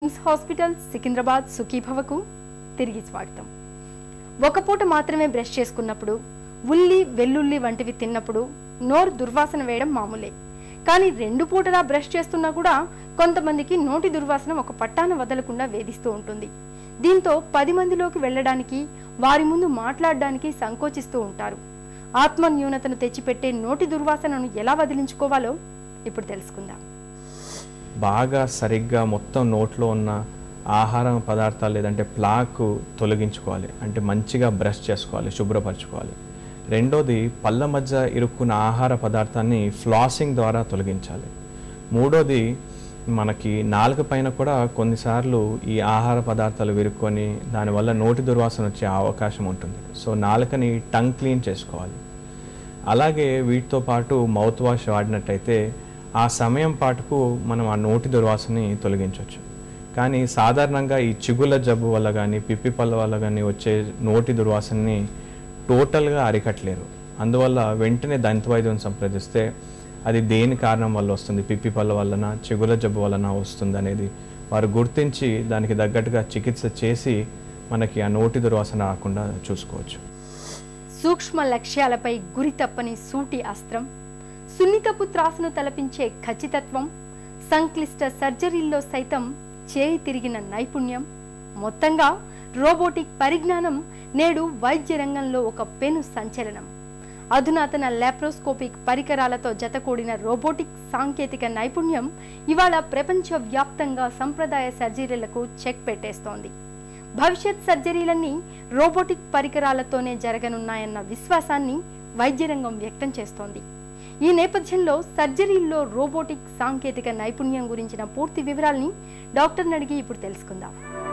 KIMS hospital Secunderabad సుఖీభవకు తిరిగి స్వాగతం ఒక పూట మాత్రమే బ్రష్ చేసుకున్నప్పుడు ఉల్లి వెల్లుల్లి వంటివి తిన్నప్పుడు నోరు దుర్వాసన వేయడం మామూలే కానీ రెండు పూటలా బ్రష్ చేస్తున్నా కూడా కొంతమందికి నోటి దుర్వాసన ఒక పట్టాన వదలకుండా వేధిస్తూ ఉంటుంది దీంతో పది మందిలోకి వెళ్ళడానికి వారి ముందు మాట్లాడడానికి సంకోచిస్తూ ఉంటారు ఆత్మ న్యూనతను తెచ్చిపెట్టే నోటి దుర్వాసనను ఎలా వదిలించుకోవాలో ఇప్పుడు తెలుసుకుందాం బాగా సరిగ్గా మొత్తం నోట్లో ఉన్న ఆహారం పదార్థాలు లేదంటే ప్లాక్ తొలగించుకోవాలి అంటే మంచిగా బ్రష్ చేసుకోవాలి శుభ్రపరచుకోవాలి రెండోది పళ్ళ మధ్య ఇరుక్కున్న ఆహార పదార్థాన్ని ఫ్లాసింగ్ ద్వారా తొలగించాలి మూడోది మనకి నాలుక పైన కూడా కొన్నిసార్లు ఈ ఆహార పదార్థాలు విరుక్కొని దానివల్ల నోటి దుర్వాసన వచ్చే అవకాశం ఉంటుంది సో నాలుకని టంగ్ క్లీన్ చేసుకోవాలి అలాగే వీటితో పాటు మౌత్ వాష్ వాడినట్టయితే ఆ సమయం పాటుకు మనం ఆ నోటి దుర్వాసనని తొలగించవచ్చు కానీ సాధారణంగా ఈ చిగుళ్ళ జబ్బు వల్ల కానీ పిప్పి పళ్ళ వల్ల కానీ వచ్చే నోటి దుర్వాసనని టోటల్గా అరికట్టలేరు అందువల్ల వెంటనే దంత వైద్యం సంప్రదిస్తే అది దేని కారణం వల్ల వస్తుంది పిప్పి పళ్ళ వలన చిగుళ్ళ జబ్బు వలన వస్తుంది అనేది వారు గుర్తించి దానికి తగ్గట్టుగా చికిత్స చేసి మనకి ఆ నోటి దుర్వాసన రాకుండా చూసుకోవచ్చు సూక్ష్మ లక్ష్యాలపై గురి తప్పని సూటి అస్త్రం సున్నితపు త్రాసును తలపించే ఖచ్చితత్వం సంక్లిష్ట సర్జరీల్లో సైతం చేయి తిరిగిన నైపుణ్యం మొత్తంగా రోబోటిక్ పరిజ్ఞానం నేడు వైద్య రంగంలో ఒక పెను సంచలనం అధునాతన లాప్రోస్కోపిక్ పరికరాలతో జతకూడిన రోబోటిక్ సాంకేతిక నైపుణ్యం ఇవాళ ప్రపంచ వ్యాప్తంగా సంప్రదాయ సర్జరీలకు చెక్ పెట్టేస్తోంది భవిష్యత్ సర్జరీలన్నీ రోబోటిక్ పరికరాలతోనే జరగనున్నాయన్న విశ్వాసాన్ని వైద్య రంగం వ్యక్తం చేస్తోంది ఈ నేపథ్యంలో సర్జరీల్లో రోబోటిక్ సాంకేతిక నైపుణ్యం గురించిన పూర్తి వివరాల్ని డాక్టర్ని అడిగి ఇప్పుడు తెలుసుకుందాం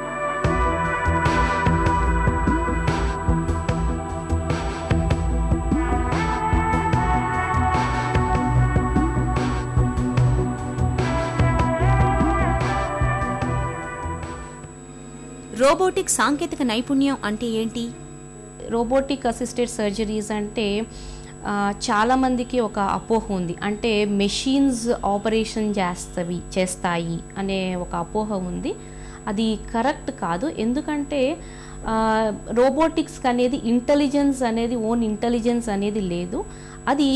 రోబోటిక్ సాంకేతిక నైపుణ్యం అంటే ఏంటి రోబోటిక్ అసిస్టెడ్ సర్జరీస్ అంటే ఆ, చాలామందికి ఒక అపోహ ఉంది అంటే మెషిన్స్ ఆపరేషన్ చేస్తవి చేస్తాయి అనే ఒక అపోహ ఉంది అది కరెక్ట్ కాదు ఎందుకంటే రోబోటిక్స్ అనేది ఇంటెలిజెన్స్ అనేది ఓన్ ఇంటెలిజెన్స్ అనేది లేదు అది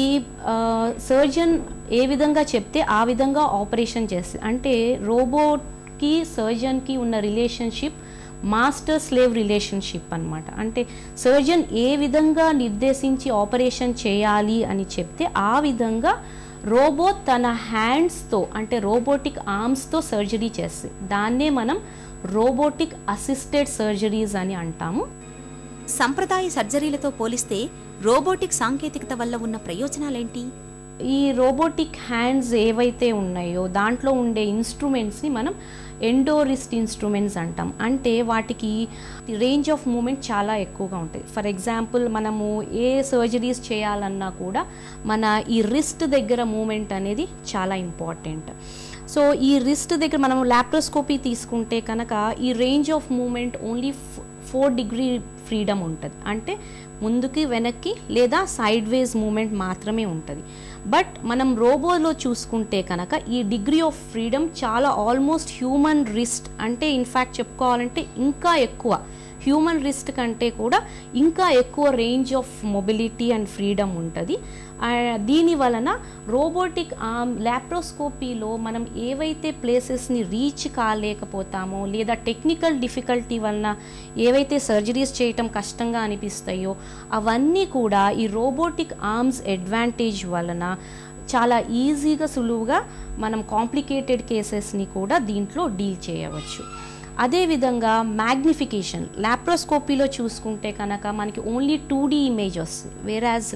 సర్జన్ ఏ విధంగా చెప్తే ఆ విధంగా ఆపరేషన్ చేస్తుంది అంటే రోబోట్కి సర్జన్కి ఉన్న రిలేషన్షిప్ మాస్టర్ స్లేవ్ రిలేషన్షిప్ అన్నమాట అంటే సర్జన్ ఏ విధంగా నిర్దేశించి ఆపరేషన్ చేయాలి అని చెప్తే ఆ విధంగా రోబోట్ తన హ్యాండ్స్తో అంటే రోబోటిక్ ఆర్మ్స్తో సర్జరీ చేస్తుంది దాన్నే మనం రోబోటిక్ అసిస్టెడ్ సర్జరీస్ అని అంటాము సంప్రదాయ సర్జరీలతో పోలిస్తే రోబోటిక్ సాంకేతికత వల్ల ఉన్న ప్రయోజనాలేంటి ఈ రోబోటిక్ హ్యాండ్స్ ఏవైతే ఉన్నాయో దాంట్లో ఉండే ఇన్స్ట్రుమెంట్స్ని మనం ఎండోరిస్ట్ ఇన్స్ట్రుమెంట్స్ అంటాం అంటే వాటికి రేంజ్ ఆఫ్ మూమెంట్ చాలా ఎక్కువగా ఉంటాయి ఫర్ ఎగ్జాంపుల్ మనము ఏ సర్జరీస్ చేయాలన్నా కూడా మన ఈ రిస్ట్ దగ్గర మూమెంట్ అనేది చాలా ఇంపార్టెంట్ సో ఈ రిస్ట్ దగ్గర మనం ల్యాప్రోస్కోపీ తీసుకుంటే కనుక ఈ range of movement only four degree freedom ఉంటుంది అంటే ముందుకి వెనక్కి లేదా సైడ్ వేస్ మూమెంట్ మాత్రమే ఉంటుంది బట్ మనం రోబోలో చూసుకుంటే కనుక ఈ డిగ్రీ ఆఫ్ ఫ్రీడమ్ చాలా ఆల్మోస్ట్ హ్యూమన్ రిస్ట్ అంటే ఇన్ఫ్యాక్ట్ చెప్పుకోవాలంటే ఇంకా ఎక్కువ హ్యూమన్ రిస్ట్ కంటే కూడా ఇంకా ఎక్కువ range of mobility and freedom ఉంటుంది ఆ, దీని వలన రోబోటిక్ ఆర్మ్ ల్యాప్రోస్కోపీలో మనం ఏవైతే ప్లేసెస్ని రీచ్ కాలేకపోతామో లేదా టెక్నికల్ డిఫికల్టీ వలన ఏవైతే సర్జరీస్ చేయటం కష్టంగా అనిపిస్తాయో అవన్నీ కూడా ఈ రోబోటిక్ ఆర్మ్స్ అడ్వాంటేజ్ వలన చాలా ఈజీగా సులువుగా మనం కాంప్లికేటెడ్ కేసెస్ని కూడా దీంట్లో డీల్ చేయవచ్చు అదేవిధంగా మ్యాగ్నిఫికేషన్ ల్యాప్రోస్కోపీలో చూసుకుంటే కనుక మనకి ఓన్లీ టూ డీ ఇమేజ్ వస్తుంది వేరాజ్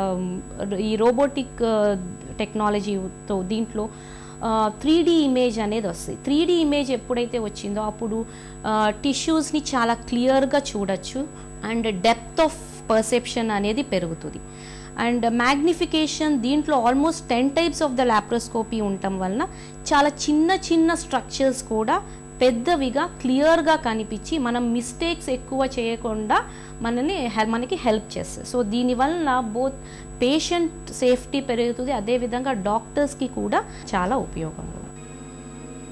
ఈ రోబోటిక్ టెక్నాలజీతో దీంట్లో త్రీ డీ ఇమేజ్ అనేది వస్తుంది త్రీ డీ ఇమేజ్ ఎప్పుడైతే వచ్చిందో అప్పుడు టిష్యూస్ని చాలా క్లియర్గా చూడొచ్చు అండ్ డెప్త్ ఆఫ్ పర్సెప్షన్ అనేది పెరుగుతుంది అండ్ మ్యాగ్నిఫికేషన్ దీంట్లో almost ten types of the laparoscopy ఉండటం వలన చాలా చిన్న చిన్న స్ట్రక్చర్స్ కూడా పెద్దవిగా క్లియర్గా కనిపించి మనం మిస్టేక్స్ ఎక్కువ చేయకుండా మనని హె- మనకి హెల్ప్ చేస్తుంది సో దీనివల్ల బోత్ పేషెంట్ సేఫ్టీ పెరుగుతుంది అదేవిధంగా డాక్టర్స్కి కూడా చాలా ఉపయోగం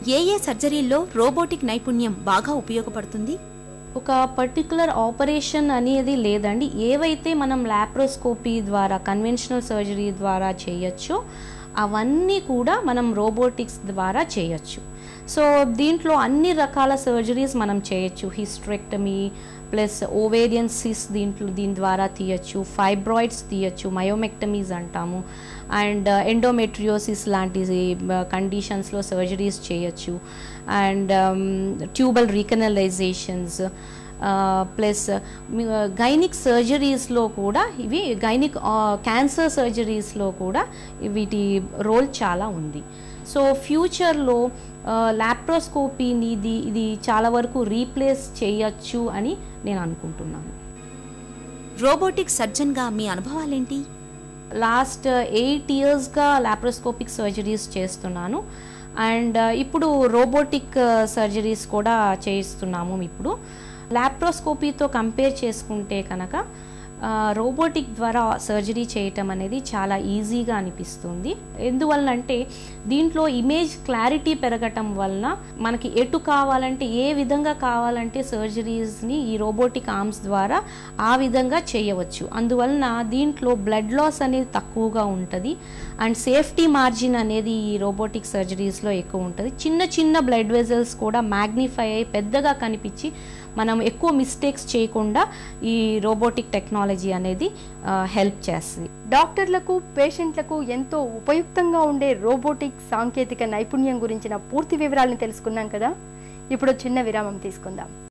ఏ ఏ సర్జరీల్లో రోబోటిక్ నైపుణ్యం బాగా ఉపయోగపడుతుంది ఒక పర్టికులర్ ఆపరేషన్ అనేది లేదండి ఏవైతే మనం లాప్రోస్కోపీ ద్వారా కన్వెన్షనల్ సర్జరీ ద్వారా చేయొచ్చో అవన్నీ కూడా మనం రోబోటిక్స్ ద్వారా చేయొచ్చు సో దీంట్లో అన్ని రకాల సర్జరీస్ మనం చేయొచ్చు హిస్ట్రెక్టమీ ప్లస్ ఓవేరియన్ సిస్ దీంట్లో దీని ద్వారా తీయచ్చు ఫైబ్రాయిడ్స్ తీయచ్చు మయోమెక్టమీస్ అంటాము అండ్ ఎండోమెట్రియోసిస్ లాంటి కండిషన్స్లో సర్జరీస్ చేయొచ్చు and tubal recanalisations plus gynaec సర్జరీస్లో కూడా ఇవి గైనిక్ క్యాన్సర్ సర్జరీస్లో కూడా వీటి రోల్ చాలా ఉంది సో ఫ్యూచర్లో లాప్రోస్కోపీని ఇది ఇది చాలా వరకు రీప్లేస్ చేయొచ్చు అని నేను అనుకుంటున్నాను రోబోటిక్ సర్జన్గా మీ అనుభవాలేంటి లాస్ట్ ఎయిట్ ఇయర్స్గా లాప్రోస్కోపిక్ సర్జరీస్ చేస్తున్నాను అండ్ ఇప్పుడు రోబోటిక్ సర్జరీస్ కూడా చేయిస్తున్నాము ఇప్పుడు లాప్రోస్కోపీతో కంపేర్ చేసుకుంటే కనుక రోబోటిక్ ద్వారా సర్జరీ చేయటం అనేది చాలా ఈజీగా అనిపిస్తుంది ఎందువలనంటే దీంట్లో ఇమేజ్ క్లారిటీ పెరగటం వలన మనకి ఎటు కావాలంటే ఏ విధంగా కావాలంటే సర్జరీస్ని ఈ రోబోటిక్ ఆర్మ్స్ ద్వారా ఆ విధంగా చేయవచ్చు అందువలన దీంట్లో బ్లడ్ లాస్ అనేది తక్కువగా ఉంటుంది అండ్ సేఫ్టీ మార్జిన్ అనేది ఈ రోబోటిక్ సర్జరీస్లో ఎక్కువ ఉంటుంది చిన్న చిన్న బ్లడ్ వెజల్స్ కూడా మ్యాగ్నిఫై అయ్యి పెద్దగా కనిపించి మనం ఎక్కువ మిస్టేక్స్ చేయకుండా ఈ రోబోటిక్ టెక్నాలజీ అనేది హెల్ప్ చేస్తుంది డాక్టర్లకు పేషెంట్లకు ఎంతో ఉపయుక్తంగా ఉండే రోబోటిక్ సాంకేతిక నైపుణ్యం గురించిన పూర్తి వివరాలను తెలుసుకున్నాం కదా ఇప్పుడు చిన్న విరామం తీసుకుందాం